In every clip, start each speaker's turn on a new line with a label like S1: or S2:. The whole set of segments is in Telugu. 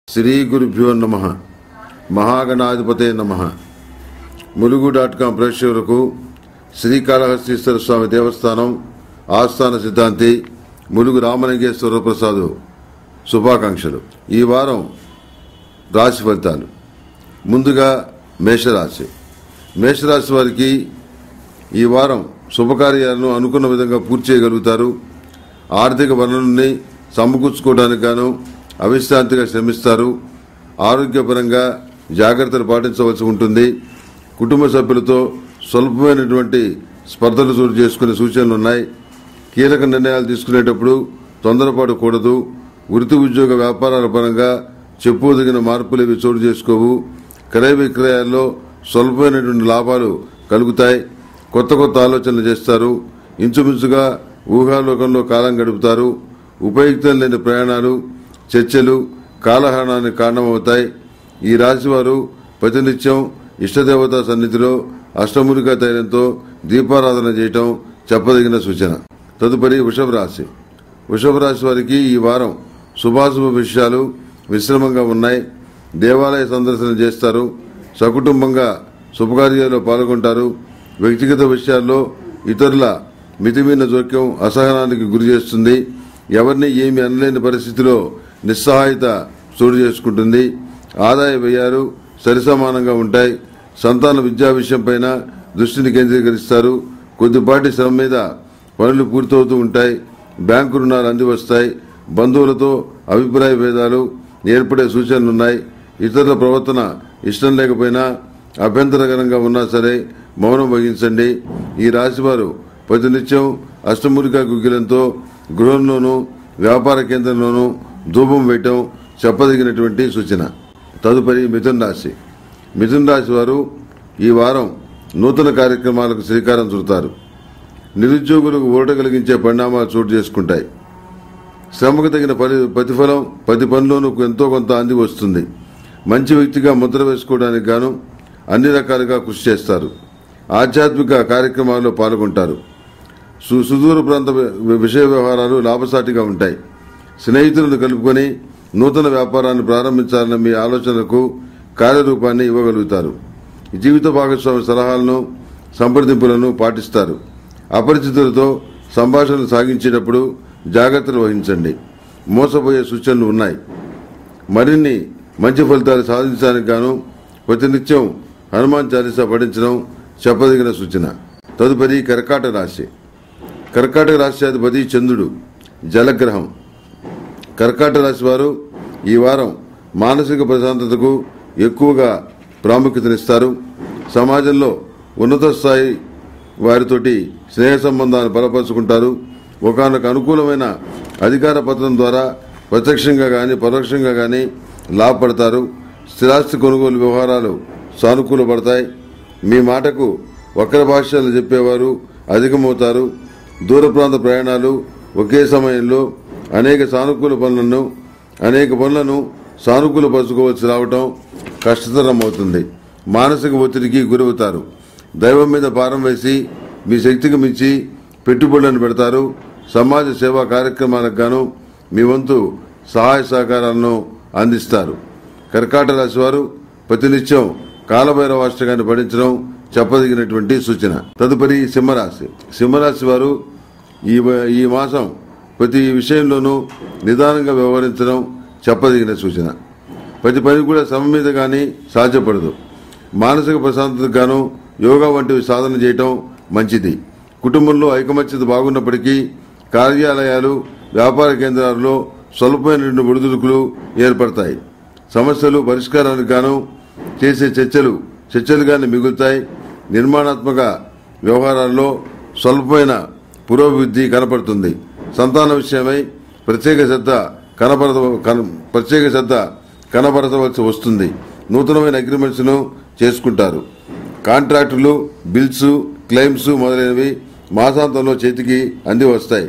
S1: శ్రీ గురుభ్యో నమ మహాగణాధిపతే నమ ములుగు డాట్ కాం ప్రేక్షకులకు శ్రీకాళహస్తీశ్వర స్వామి దేవస్థానం ఆస్థాన సిద్ధాంతి ములుగు రామలింగేశ్వర ప్రసాద్ శుభాకాంక్షలు ఈ వారం రాశి ఫలితాలు ముందుగా మేషరాశి మేషరాశి వారికి ఈ వారం శుభకార్యాలను అనుకున్న విధంగా పూర్తి చేయగలుగుతారు ఆర్థిక వనరుల్ని సమకూర్చుకోవడానికి గాను అవిశ్రాంతిగా శ్రమిస్తారు ఆరోగ్యపరంగా జాగ్రత్తలు పాటించవలసి ఉంటుంది కుటుంబ సభ్యులతో స్వల్పమైనటువంటి స్పర్ధలు చోటు చేసుకునే సూచనలు ఉన్నాయి కీలక నిర్ణయాలు తీసుకునేటప్పుడు తొందరపాటు కూడదు వృత్తి ఉద్యోగ వ్యాపారాల పరంగా చెప్పుదగిన మార్పులు ఇవి చోటు చేసుకోవు క్రయ విక్రయాల్లో స్వల్పమైనటువంటి లాభాలు కలుగుతాయి కొత్త కొత్త ఆలోచనలు చేస్తారు ఇంచుమించుగా ఊహాలోకంలో కాలం గడుపుతారు ఉపయుక్తం లేని ప్రయాణాలు చర్చలు కాలహరణానికి కారణమవుతాయి ఈ రాశివారు ప్రతినిత్యం ఇష్టదేవతా సన్నిధిలో అష్టములికా తైలంతో దీపారాధన చేయటం చెప్పదగిన సూచన తదుపరి వృషభ రాశి వృషభ రాశి వారికి ఈ వారం శుభాశుభ విషయాలు విశ్రమంగా ఉన్నాయి దేవాలయ సందర్శన చేస్తారు సకుటుంబంగా శుభకార్యాల్లో పాల్గొంటారు వ్యక్తిగత విషయాల్లో ఇతరుల మితిమీన జోక్యం అసహనానికి గురి చేస్తుంది ఎవరిని ఏమి అనలేని పరిస్థితిలో నిస్సహాయత చోటు చేసుకుంటుంది ఆదాయ వ్యయాలు సరిసమానంగా ఉంటాయి సంతాన విద్యా విషయంపైన దృష్టిని కేంద్రీకరిస్తారు కొద్దిపాటి శ్రమ మీద పనులు పూర్తవుతూ ఉంటాయి బ్యాంకు రుణాలు అంది వస్తాయి బంధువులతో అభిప్రాయ భేదాలు ఏర్పడే సూచనలున్నాయి ఇతరుల ప్రవర్తన ఇష్టం లేకపోయినా అభ్యంతరకరంగా ఉన్నా సరే మౌనం వహించండి ఈ రాశివారు ప్రతినిత్యం అష్టమురికా గుగ్గిలంతో గృహంలోనూ వ్యాపార కేంద్రంలోనూ ధూపం వేయటం చెప్పదగినటువంటి సూచన తదుపరి మిథున్ రాశి మిథున్ రాశి వారు ఈ వారం నూతన కార్యక్రమాలకు శ్రీకారం చుడతారు నిరుద్యోగులకు ఊరట కలిగించే పరిణామాలు చోటు చేసుకుంటాయి శ్రమకు తగిన పరి ప్రతిఫలం ప్రతి పనిలోనూ ఎంతో కొంత అంది వస్తుంది మంచి వ్యక్తిగా ముద్ర వేసుకోవడానికి గాను అన్ని రకాలుగా కృషి చేస్తారు ఆధ్యాత్మిక కార్యక్రమాల్లో పాల్గొంటారు సు- సుదూర ప్రాంత వి- విషయ వ్యవహారాలు లాభసాటిగా ఉంటాయి స్నేహితులను కలుపుకొని నూతన వ్యాపారాన్ని ప్రారంభించాలన్న మీ ఆలోచనలకు కార్యరూపాన్ని ఇవ్వగలుగుతారు జీవిత భాగస్వామి సలహాలను సంప్రదింపులను పాటిస్తారు అపరిచితులతో సంభాషణలు సాగించేటప్పుడు జాగ్రత్తలు వహించండి మోసపోయే సూచనలు ఉన్నాయి మరిన్ని మంచి ఫలితాలు సాధించడానికి గాను ప్రతినిత్యం హనుమాన్ చాలీసా పఠించడం చెప్పదగిన సూచన తదుపరి కర్కాట రాశి కర్కాటక రాశ్యాధిపతి చంద్రుడు జలగ్రహం కర్కాట రాశి వారు ఈ వారం మానసిక ప్రశాంతతకు ఎక్కువగా ప్రాముఖ్యతనిస్తారు సమాజంలో ఉన్నత స్థాయి వారితోటి స్నేహ సంబంధాలు బలపరుచుకుంటారు ఒకనొక అనుకూలమైన అధికార పత్రం ద్వారా ప్రత్యక్షంగా కానీ పరోక్షంగా కానీ లాభపడతారు స్థిరాస్తి కొనుగోలు వ్యవహారాలు సానుకూలపడతాయి మీ మాటకు వక్ర భాష్యాలు చెప్పేవారు అధికమవుతారు దూర ప్రాంత ప్రయాణాలు ఒకే సమయంలో అనేక సానుకూల పనులను అనేక పనులను సానుకూలపరచుకోవాల్సి రావటం కష్టతరం అవుతుంది మానసిక ఒత్తిడికి గురవుతారు దైవం మీద భారం వేసి మీ శక్తికి మించి పెట్టుబడులను పెడతారు సమాజ సేవా కార్యక్రమాలకు గాను మీ వంతు సహాయ సహకారాలను అందిస్తారు కర్కాట రాశి వారు ప్రతినిత్యం కాలభైరవాష్టకాన్ని పఠించడం చెప్పదగినటువంటి సూచన తదుపరి సింహరాశి సింహరాశి వారు ఈ ఈ మాసం ప్రతి విషయంలోనూ నిదానంగా వ్యవహరించడం చెప్పదగిన సూచన ప్రతి పని కూడా శ్రమ మీద కానీ సాధ్యపడదు మానసిక ప్రశాంతతకు గాను యోగా వంటివి సాధన చేయటం మంచిది కుటుంబంలో ఐకమత్యత బాగున్నప్పటికీ కార్యాలయాలు వ్యాపార కేంద్రాల్లో స్వల్పమైన ఒడిదుడుకులు ఏర్పడతాయి సమస్యలు పరిష్కారానికి గాను చేసే చర్చలు చర్చలుగానే మిగులుతాయి నిర్మాణాత్మక వ్యవహారాల్లో స్వల్పమైన పురోభివృద్ధి కనపడుతుంది సంతాన విషయమై ప్రత్యేక శ్రద్ధ కనపరద కన- ప్రత్యేక శ్రద్ధ కనబరచవలసి వస్తుంది నూతనమైన అగ్రిమెంట్స్ను చేసుకుంటారు కాంట్రాక్టులు బిల్స్ క్లెయిమ్స్ మొదలైనవి మాసాంతంలో చేతికి అంది వస్తాయి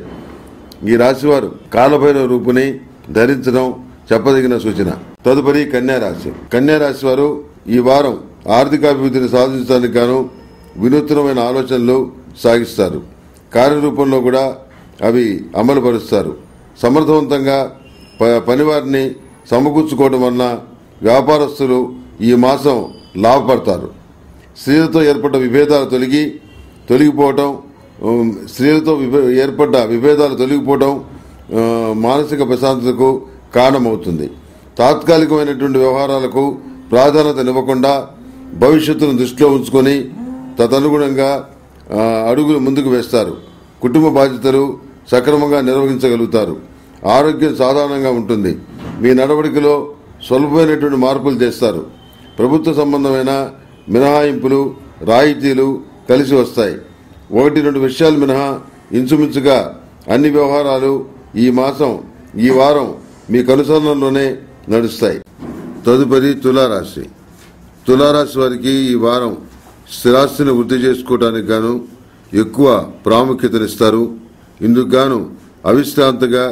S1: ఈ రాశివారు కాలభైరవ రూపుని ధరించడం చెప్పదగిన సూచన తదుపరి కన్యా రాశి కన్యా రాశి వారు ఈ వారం ఆర్థికాభివృద్ధిని సాధించడానికి గాను వినూత్నమైన ఆలోచనలు సాగిస్తారు కార్యరూపంలో కూడా అవి అమలుపరుస్తారు సమర్థవంతంగా ప- పనివారిని సమకూర్చుకోవడం వలన వ్యాపారస్తులు ఈ మాసం లాభపడతారు స్త్రీలతో ఏర్పడ్డ విభేదాలు తొలగి తొలగిపోవటం ఉమ్, స్త్రీలతో విభే- ఏర్పడ్డ విభేదాలు తొలగిపోవటం ఆ, మానసిక ప్రశాంతతకు కారణమవుతుంది తాత్కాలికమైనటువంటి వ్యవహారాలకు ప్రాధాన్యతనివ్వకుండా భవిష్యత్తును దృష్టిలో ఉంచుకొని తదనుగుణంగా ఆ, అడుగులు ముందుకు వేస్తారు కుటుంబ బాధ్యతలు సక్రమంగా నిర్వహించగలుగుతారు ఆరోగ్యం సాధారణంగా ఉంటుంది మీ నడవడికలో స్వల్పమైనటువంటి మార్పులు చేస్తారు ప్రభుత్వ సంబంధమైన మినహాయింపులు రాయితీలు కలిసి వస్తాయి ఒకటి రెండు విషయాలు మినహా ఇంచుమించుగా అన్ని వ్యవహారాలు ఈ మాసం ఈ వారం మీ కనుసరణలోనే నడుస్తాయి తదుపరి తులారాశి తులారాశి వారికి ఈ వారం స్థిరాస్తిని వృద్ధి చేసుకోవడానికి గాను ఎక్కువ ప్రాముఖ్యతనిస్తారు ఇందుకు గాను అవిశ్రాంతగా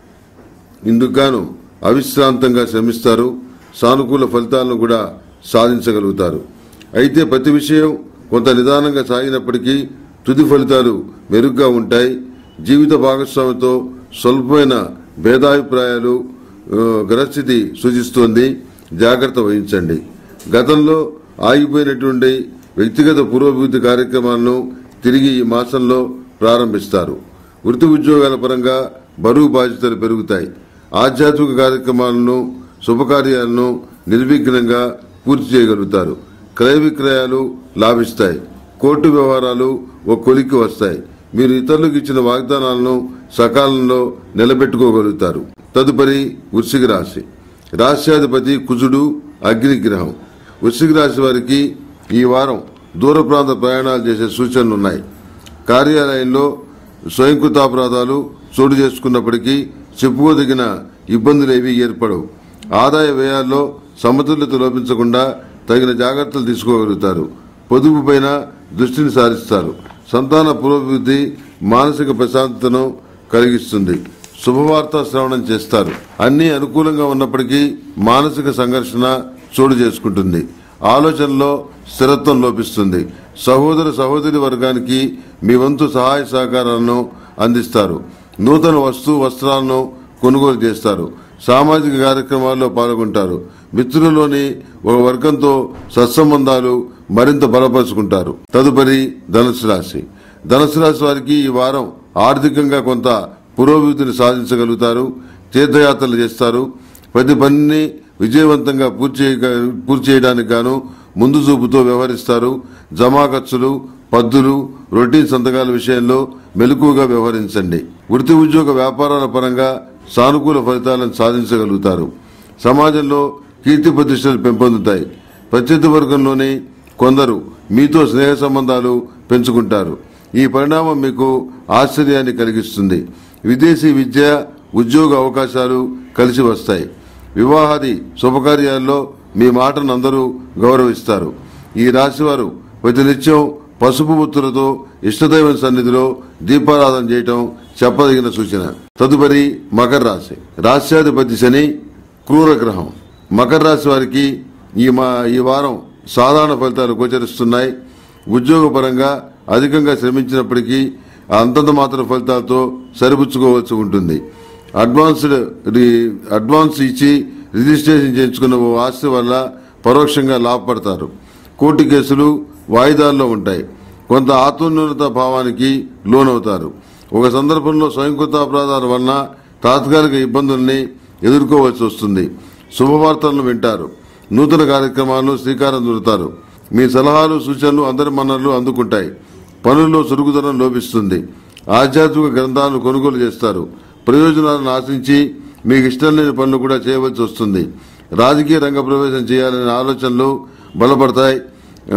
S1: ఇందుకు గాను అవిశ్రాంతంగా శ్రమిస్తారు సానుకూల ఫలితాలను కూడా సాధించగలుగుతారు అయితే ప్రతి విషయం కొంత నిదానంగా సాగినప్పటికీ తుది ఫలితాలు మెరుగ్గా ఉంటాయి జీవిత భాగస్వామితో స్వల్పమైన భేదాభిప్రాయాలు ఆ, గ్రహస్థితి సూచిస్తోంది జాగ్రత్త వహించండి గతంలో ఆగిపోయినటువంటి వ్యక్తిగత పురోభివృద్ధి కార్యక్రమాలను తిరిగి ఈ మాసంలో ప్రారంభిస్తారు వృత్తి ఉద్యోగాల పరంగా బరువు బాధ్యతలు పెరుగుతాయి ఆధ్యాత్మిక కార్యక్రమాలను శుభకార్యాలను నిర్విఘ్నంగా పూర్తి చేయగలుగుతారు క్రయ విక్రయాలు లాభిస్తాయి కోర్టు వ్యవహారాలు ఒక కొలిక్కి వస్తాయి మీరు ఇతరులకు ఇచ్చిన వాగ్దానాలను సకాలంలో నిలబెట్టుకోగలుగుతారు తదుపరి వృశ్చిక రాశి రాశ్యాధిపతి కుజుడు అగ్నిగ్రహం వృశ్చిక రాశి వారికి ఈ వారం దూర ప్రాంత ప్రయాణాలు చేసే సూచనలు ఉన్నాయి కార్యాలయంలో స్వయంకృతాపరాధాలు చోటు చేసుకున్నప్పటికీ చెప్పుకోదగిన ఇబ్బందులు ఏవీ ఏర్పడవు ఆదాయ వ్యయాల్లో సమతుల్యత లోపించకుండా తగిన జాగ్రత్తలు తీసుకోగలుగుతారు పొదుపు పైన దృష్టిని సారిస్తారు సంతాన పురోభివృద్ధి మానసిక ప్రశాంతతను కలిగిస్తుంది శుభవార్త శ్రవణం చేస్తారు అన్ని అనుకూలంగా ఉన్నప్పటికీ మానసిక సంఘర్షణ చోటు చేసుకుంటుంది ఆలోచనలో స్థిరత్వం లోపిస్తుంది సహోదర సహోదరి వర్గానికి మీ వంతు సహాయ సహకారాలను అందిస్తారు నూతన వస్తు వస్త్రాలను కొనుగోలు చేస్తారు సామాజిక కార్యక్రమాల్లో పాల్గొంటారు మిత్రులలోని ఒక వర్గంతో సత్సంబంధాలు మరింత బలపరుచుకుంటారు తదుపరి ధనుసు రాశి ధనుసు రాశి వారికి ఈ వారం ఆర్థికంగా కొంత పురోభివృద్ధిని సాధించగలుగుతారు తీర్థయాత్రలు చేస్తారు ప్రతి పనిని విజయవంతంగా పూర్తి చేయగా- పూర్తి చేయడానికి గాను ముందు చూపుతో వ్యవహరిస్తారు జమా ఖర్చులు పద్దులు రొటీన్ సంతకాల విషయంలో మెలకువగా వ్యవహరించండి వృత్తి ఉద్యోగ వ్యాపారాల పరంగా సానుకూల ఫలితాలను సాధించగలుగుతారు సమాజంలో కీర్తి ప్రతిష్టలు పెంపొందుతాయి ప్రత్యర్థి వర్గంలోని కొందరు మీతో స్నేహ సంబంధాలు పెంచుకుంటారు ఈ పరిణామం మీకు ఆశ్చర్యాన్ని కలిగిస్తుంది విదేశీ విద్య ఉద్యోగ అవకాశాలు కలిసి వస్తాయి వివాహాది శుభకార్యాల్లో మీ మాటను అందరూ గౌరవిస్తారు ఈ రాశివారు ప్రతినిత్యం పసుపు ముత్తులతో ఇష్టదైవం సన్నిధిలో దీపారాధన చేయటం చెప్పదగిన సూచన తదుపరి మకర రాశి రాశ్యాధిపతి శని క్రూర గ్రహం మకర రాశి వారికి ఈ మా ఈ వారం సాధారణ ఫలితాలు గోచరిస్తున్నాయి ఉద్యోగపరంగా అధికంగా శ్రమించినప్పటికీ అంతంత మాత్రం ఫలితాలతో సరిపుచ్చుకోవాల్సి ఉంటుంది అడ్వాన్స్డ్ రి- అడ్వాన్స్ ఇచ్చి రిజిస్ట్రేషన్ చేయించుకున్న ఓ ఆస్తి వల్ల పరోక్షంగా లాభపడతారు కోర్టు కేసులు వాయిదాల్లో ఉంటాయి కొంత ఆత్మన్యూనత భావానికి లోనవుతారు ఒక సందర్భంలో స్వయంకృతాపరాధాల వలన తాత్కాలిక ఇబ్బందుల్ని ఎదుర్కోవాల్సి వస్తుంది శుభవార్తలను వింటారు నూతన కార్యక్రమాలను శ్రీకారం చుడతారు మీ సలహాలు సూచనలు అందరి మన్నలు అందుకుంటాయి పనుల్లో చురుకుదనం లోపిస్తుంది ఆధ్యాత్మిక గ్రంథాలను కొనుగోలు చేస్తారు ప్రయోజనాలను ఆశించి మీకు ఇష్టం లేని పనులు కూడా చేయవలసి వస్తుంది రాజకీయ రంగ ప్రవేశం చేయాలనే ఆలోచనలు బలపడతాయి ఆ,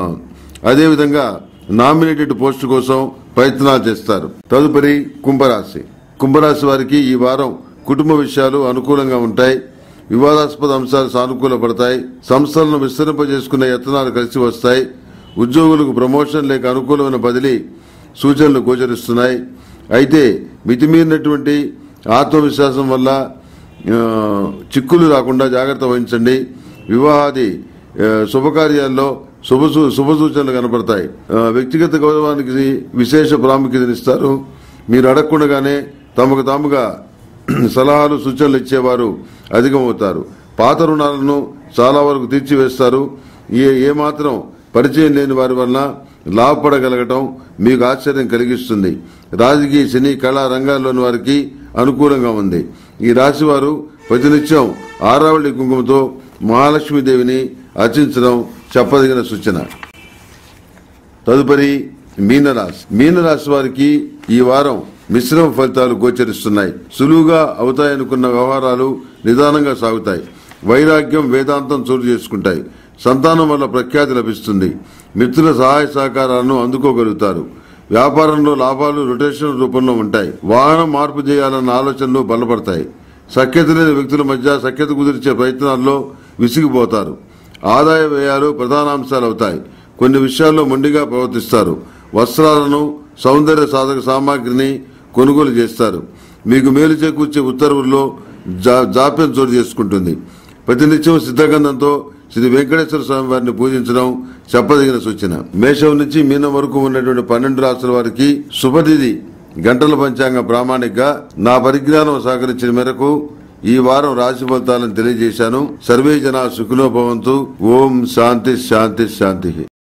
S1: అదేవిధంగా నామినేటెడ్ పోస్టు కోసం ప్రయత్నాలు చేస్తారు తదుపరి కుంభరాశి కుంభరాశి వారికి ఈ వారం కుటుంబ విషయాలు అనుకూలంగా ఉంటాయి వివాదాస్పద అంశాలు సానుకూలపడతాయి సంస్థలను విస్తరింపజేసుకునే యత్నాలు కలిసి వస్తాయి ఉద్యోగులకు ప్రమోషన్ లేక అనుకూలమైన బదిలీ సూచనలు గోచరిస్తున్నాయి అయితే మితిమీరినటువంటి ఆత్మవిశ్వాసం వల్ల ఆ, చిక్కులు రాకుండా జాగ్రత్త వహించండి వివాహాది ఆ, శుభకార్యాల్లో శుభ సూ- శుభ సూచనలు కనపడతాయి ఆ, వ్యక్తిగత గౌరవానికి విశేష ప్రాముఖ్యతనిస్తారు మీరు అడగకుండానే తమకు తాముగా సలహాలు సూచనలు ఇచ్చేవారు అధికమవుతారు పాత రుణాలను చాలా వరకు తీర్చివేస్తారు ఏ ఏమాత్రం పరిచయం లేని వారి వలన లాభపడగలగటం మీకు ఆశ్చర్యం కలిగిస్తుంది రాజకీయ సినీ కళా రంగాల్లోని వారికి అనుకూలంగా ఉంది ఈ రాశి వారు ప్రతినిత్యం ఆరావళి కుంకుమతో మహాలక్ష్మీదేవిని అర్చించడం చెప్పదగిన సూచన తదుపరి మీనరాశి మీనరాశి వారికి ఈ వారం మిశ్రమ ఫలితాలు గోచరిస్తున్నాయి సులువుగా అవుతాయనుకున్న వ్యవహారాలు నిదానంగా సాగుతాయి వైరాగ్యం వేదాంతం చోటు చేసుకుంటాయి సంతానం వల్ల ప్రఖ్యాతి లభిస్తుంది మిత్రుల సహాయ సహకారాలను అందుకోగలుగుతారు వ్యాపారంలో లాభాలు రొటేషన్ రూపంలో ఉంటాయి వాహనం మార్పు చేయాలన్న ఆలోచనలు బలపడతాయి సఖ్యత లేని వ్యక్తుల మధ్య సఖ్యత కుదిర్చే ప్రయత్నాల్లో విసిగిపోతారు ఆదాయ వ్యయాలు ప్రధానాంశాలు అవుతాయి కొన్ని విషయాల్లో మొండిగా ప్రవర్తిస్తారు వస్త్రాలను సౌందర్య సాధక సామాగ్రిని కొనుగోలు చేస్తారు మీకు మేలు చేకూర్చే ఉత్తర్వుల్లో జా- జాప్యం చోటు చేసుకుంటుంది ప్రతినిత్యం సిద్ధగంధంతో శ్రీ వెంకటేశ్వర స్వామి వారిని పూజించడం చెప్పదగిన సూచన మేషం నుంచి మీనం వరకు ఉన్నటువంటి పన్నెండు రాష్ట్రాల వారికి శుభతిథి గంటల పంచాంగ ప్రామాణిక నా పరిజ్ఞానం సహకరించిన మేరకు ఈ వారం రాశి ఫలితాలను తెలియజేశాను సర్వే జన సుఖినోభవంతు ఓం శాంతి శాంతి శాంతి